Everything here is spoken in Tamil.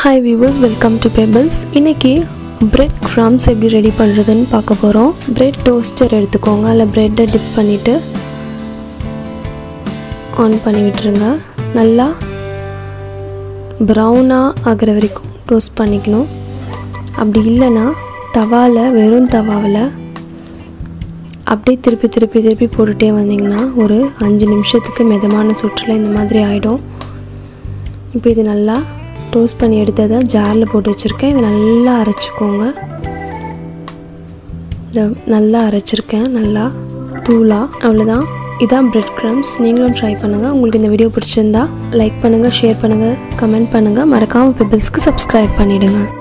hi viewers welcome to Pebbles இன்றைக்கி பிரெட் க்ரம்ஸ் எப்படி ரெடி பண்ணுறதுன்னு பார்க்க போகிறோம் பிரெட் டோஸ்டர் எடுத்துக்கோங்க அதில் ப்ரெட்டை டிப் பண்ணிவிட்டு ஆன் பண்ணி விட்டுருங்க நல்லா ப்ரௌனாக ஆகிற வரைக்கும் டோஸ்ட் பண்ணிக்கணும் அப்படி இல்லைன்னா தவாவில் வெறும் தவாவில் அப்படியே திருப்பி திருப்பி திருப்பி போட்டுகிட்டே வந்தீங்கன்னா ஒரு அஞ்சு நிமிஷத்துக்கு மிதமான சுற்றில் இந்த மாதிரி ஆகிடும் இப்போ இது நல்லா டோஸ்ட் பண்ணி எடுத்ததை ஜாரில் போட்டு வச்சுருக்கேன் இதை நல்லா அரைச்சிக்கோங்க இதை நல்லா அரைச்சிருக்கேன் நல்லா தூளாக அவ்வளோதான் இதான் பிரெட் க்ரம்ஸ் நீங்களும் ட்ரை பண்ணுங்கள் உங்களுக்கு இந்த வீடியோ பிடிச்சிருந்தா லைக் பண்ணுங்கள் ஷேர் பண்ணுங்கள் கமெண்ட் பண்ணுங்கள் மறக்காமல் பிபிள்ஸ்க்கு சப்ஸ்கிரைப் பண்ணிவிடுங்க